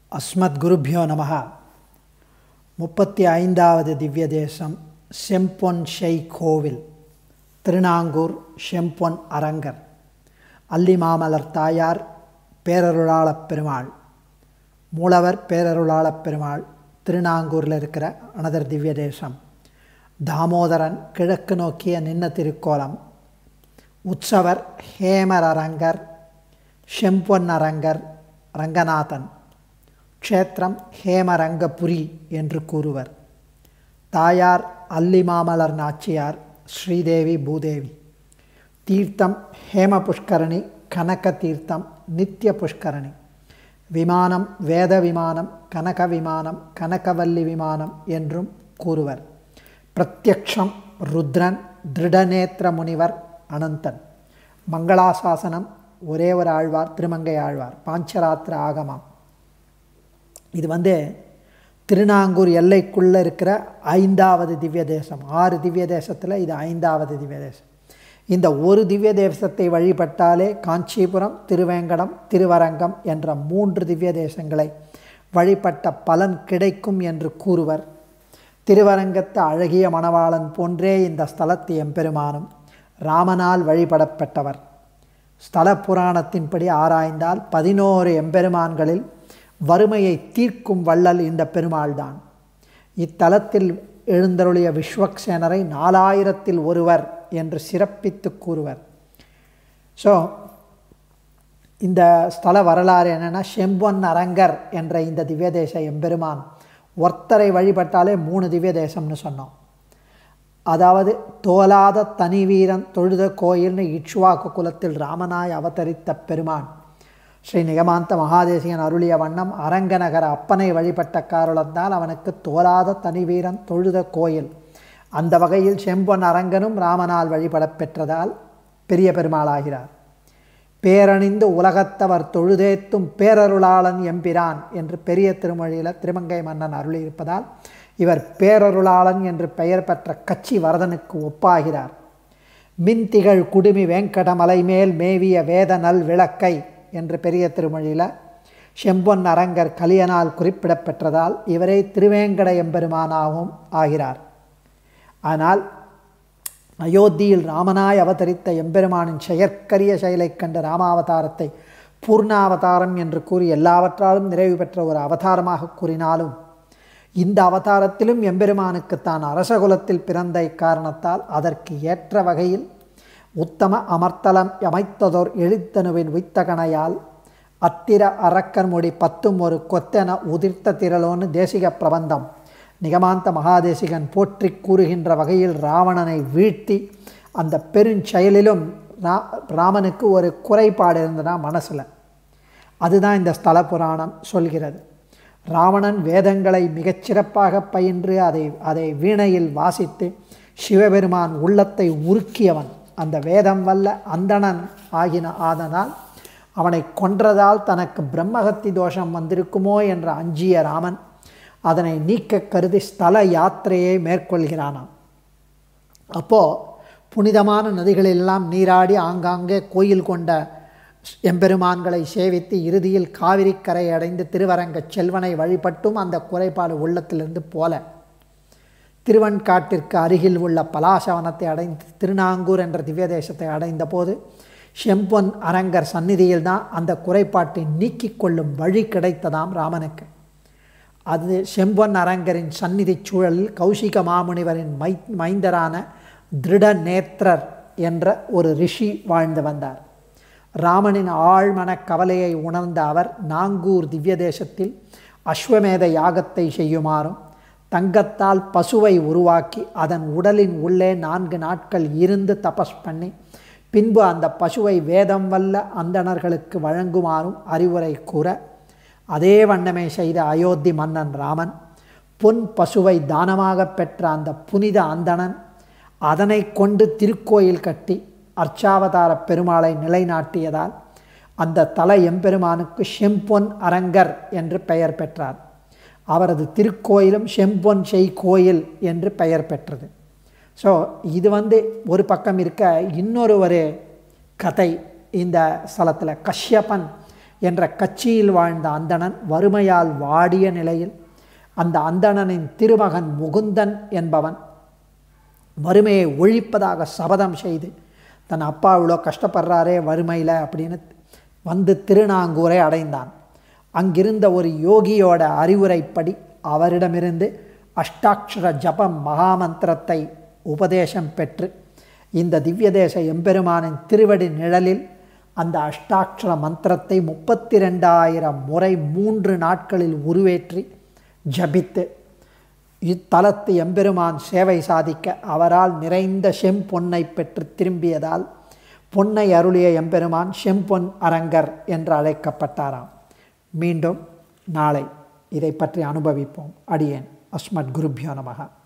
அஸ்மத் குருபியோ நமக முப்பத்தி ஐந்தாவது திவ்ய தேசம் செம்பொன் ஷெய் கோவில் திருநாங்கூர் செம்பொன் அரங்கர் அல்லிமாமலர் தாயார் பேரருளாளப் பெருமாள் மூலவர் பேரருளாளப் பெருமாள் திருநாங்கூரில் இருக்கிற அனதர் திவ்ய தேசம் தாமோதரன் கிழக்கு நோக்கிய நின்ன திருக்கோலம் உற்சவர் ஹேமர் அரங்கர் செம்பொன் அரங்கர் ரங்கநாதன் க்ஷேத்திரம் ஹேமரங்கபுரி என்று கூறுவர் தாயார் அல்லிமாமலர் நாச்சியார் ஸ்ரீதேவி பூதேவி தீர்த்தம் ஹேம புஷ்கரணி கனக தீர்த்தம் நித்திய புஷ்கரணி விமானம் வேத விமானம் கனக விமானம் கனகவல்லி விமானம் என்றும் கூறுவர் பிரத்யக்ஷம் ருத்ரன் திருடநேத்திர முனிவர் அனந்தன் மங்களாசாசனம் ஒரே ஒரு ஆழ்வார் திருமங்கை ஆழ்வார் பாஞ்சராத்திர ஆகமம் இது வந்து திருநாங்கூர் எல்லைக்குள்ளே இருக்கிற ஐந்தாவது திவ்ய தேசம் ஆறு திவ்ய தேசத்தில் இது ஐந்தாவது திவ்ய தேசம் இந்த ஒரு திவ்ய தேசத்தை வழிபட்டாலே காஞ்சிபுரம் திருவேங்கடம் திருவரங்கம் என்ற மூன்று திவ்ய தேசங்களை வழிபட்ட பலன் கிடைக்கும் என்று கூறுவர் திருவரங்கத்து அழகிய மணவாளன் போன்றே இந்த ஸ்தலத்து எம்பெருமானும் ராமனால் வழிபடப்பட்டவர் ஸ்தல புராணத்தின்படி ஆராய்ந்தால் பதினோரு எம்பெருமான்களில் வறுமையை தீர்க்கும் வள்ளல் இந்த பெருமாள்தான் இத்தலத்தில் எழுந்தருளிய விஸ்வக்சேனரை நாலாயிரத்தில் ஒருவர் என்று சிறப்பித்து கூறுவர் ஸோ இந்த ஸ்தல வரலாறு என்னென்னா செம்பொன் அரங்கர் என்ற இந்த திவ்யதேச எம்பெருமான் ஒருத்தரை வழிபட்டாலே மூணு திவ்ய தேசம்னு சொன்னோம் அதாவது தோலாத தனி வீரன் தொழுத கோயில்னு இக்ஷுவாக்கு குலத்தில் ராமனாய் அவதரித்த பெருமான் ஸ்ரீ நிகமாந்த மகாதேசியன் அருளிய வண்ணம் அரங்கநகர அப்பனை வழிபட்ட காரணத்தால் அவனுக்கு தோலாத தனி வீரன் தொழுத கோயில் அந்த வகையில் செம்பொன் அரங்கனும் ராமனால் வழிபடப் பெற்றதால் பெரிய பெருமாளாகிறார் பேரணிந்து உலகத்தவர் தொழுதேத்தும் பேரருளாளன் எம்பிரான் என்று பெரிய திருமொழியில் திருமங்கை மன்னன் அருளியிருப்பதால் இவர் பேரருளாளன் என்று பெயர் பெற்ற கட்சி வரதனுக்கு ஒப்பாகிறார் மின்திகழ் குடுமி வேங்கடமலை மேல் மேவிய வேத நல் விளக்கை என்று பெரிய திருமொழியில் செம்பொன் அரங்கர் கலியனால் குறிப்பிடப்பெற்றதால் இவரே திருவேங்கட எம்பெருமானாகவும் ஆகிறார் ஆனால் அயோத்தியில் ராமனாய் அவதரித்த எம்பெருமானின் செயற்கரிய செயலைக் கண்ட ராமாவதாரத்தை பூர்ணாவதாரம் என்று கூறி எல்லாவற்றாலும் நிறைவு பெற்ற ஒரு அவதாரமாக கூறினாலும் இந்த அவதாரத்திலும் எம்பெருமானுக்கு தான் அரசகுலத்தில் பிறந்த இக்காரணத்தால் அதற்கு ஏற்ற வகையில் உத்தம அமர்த்தலம் அமைத்ததோர் எழுத்தனுவின் வித்தகனையால் அத்திர அரக்கன்மொழி பத்தும் ஒரு கொத்தென உதிர்த்த திரளோன்னு தேசிக பிரபந்தம் நிகமாந்த மகாதேசிகன் போற்றி கூறுகின்ற வகையில் ராவணனை வீழ்த்தி அந்த பெருஞ்செயலிலும் ரா ராமனுக்கு ஒரு குறைபாடு இருந்ததா மனசில் அதுதான் இந்த ஸ்தல புராணம் சொல்கிறது ராவணன் வேதங்களை மிகச்சிறப்பாக பயின்று அதை அதை வீணையில் வாசித்து சிவபெருமான் உள்ளத்தை உருக்கியவன் அந்த வேதம் வல்ல அந்தணன் ஆகின ஆதனால் அவனை கொன்றதால் தனக்கு பிரம்மகத்தி தோஷம் வந்திருக்குமோ என்ற அஞ்சிய ராமன் அதனை நீக்க கருதி ஸ்தல யாத்திரையை மேற்கொள்கிறானாம் அப்போது புனிதமான நதிகளெல்லாம் நீராடி ஆங்காங்கே கோயில் கொண்ட எம்பெருமான்களை சேவித்து இறுதியில் காவிரி கரை அடைந்து திருவரங்க செல்வனை வழிபட்டும் அந்த குறைபாடு உள்ளத்திலிருந்து போல திருவன்காட்டிற்கு அருகில் உள்ள பலாசவனத்தை அடைந்து திருநாங்கூர் என்ற திவ்ய தேசத்தை அடைந்த போது செம்பொன் அரங்கர் சந்நிதியில் தான் அந்த குறைபாட்டை நீக்கிக் கொள்ளும் வழி கிடைத்ததாம் ராமனுக்கு அது செம்பொன் அரங்கரின் சந்நிதி சூழலில் கௌசிக மாமுனிவரின் மை மைந்தரான திருட நேத்திரர் என்ற ஒரு ரிஷி வாழ்ந்து வந்தார் ராமனின் ஆழ்மன கவலையை உணர்ந்த அவர் நாங்கூர் திவ்ய தேசத்தில் அஸ்வமேத யாகத்தை செய்யுமாறும் தங்கத்தால் பசுவை உருவாக்கி அதன் உடலின் உள்ளே நான்கு நாட்கள் இருந்து தபஸ் பண்ணி பின்பு அந்த பசுவை வேதம் வல்ல அந்தணர்களுக்கு வழங்குமாறும் அறிவுரை கூற அதே வண்ணமே செய்த அயோத்தி மன்னன் ராமன் பொன் பசுவை தானமாக பெற்ற அந்த புனித அந்தணன் அதனை கொண்டு திருக்கோயில் கட்டி அர்ச்சாவதார பெருமாளை நிலைநாட்டியதால் அந்த தல எம்பெருமானுக்கு செம்பொன் அரங்கர் என்று பெயர் பெற்றார் அவரது திருக்கோயிலும் செம்பொன் செய் கோயில் என்று பெயர் பெற்றது ஸோ இது வந்து ஒரு பக்கம் இருக்க இன்னொரு ஒரு கதை இந்த ஸ்தலத்தில் கஷ்யப்பன் என்ற கட்சியில் வாழ்ந்த அந்தணன் வறுமையால் வாடிய நிலையில் அந்த அந்தணனின் திருமகன் முகுந்தன் என்பவன் வறுமையை ஒழிப்பதாக சபதம் செய்து தன் அப்பா இவ்வளோ கஷ்டப்படுறாரே வறுமையில் அப்படின்னு வந்து திருநாங்கூரை அடைந்தான் அங்கிருந்த ஒரு யோகியோட அறிவுரைப்படி அவரிடமிருந்து அஷ்டாட்சர ஜபம் மகாமந்திரத்தை உபதேசம் பெற்று இந்த திவ்யதேச எம்பெருமானின் திருவடி நிழலில் அந்த அஷ்டாட்சர மந்திரத்தை முப்பத்தி ரெண்டாயிரம் முறை மூன்று நாட்களில் உருவேற்றி ஜபித்து இத்தலத்து எம்பெருமான் சேவை சாதிக்க அவரால் நிறைந்த செம்பொன்னை பெற்று திரும்பியதால் பொன்னை அருளிய எம்பெருமான் செம்பொன் அரங்கர் என்று அழைக்கப்பட்டாராம் மீண்டும் நாளை இதை பற்றி அனுபவிப்போம் அடியேன் அஸ்மத் குருபியோ நமகா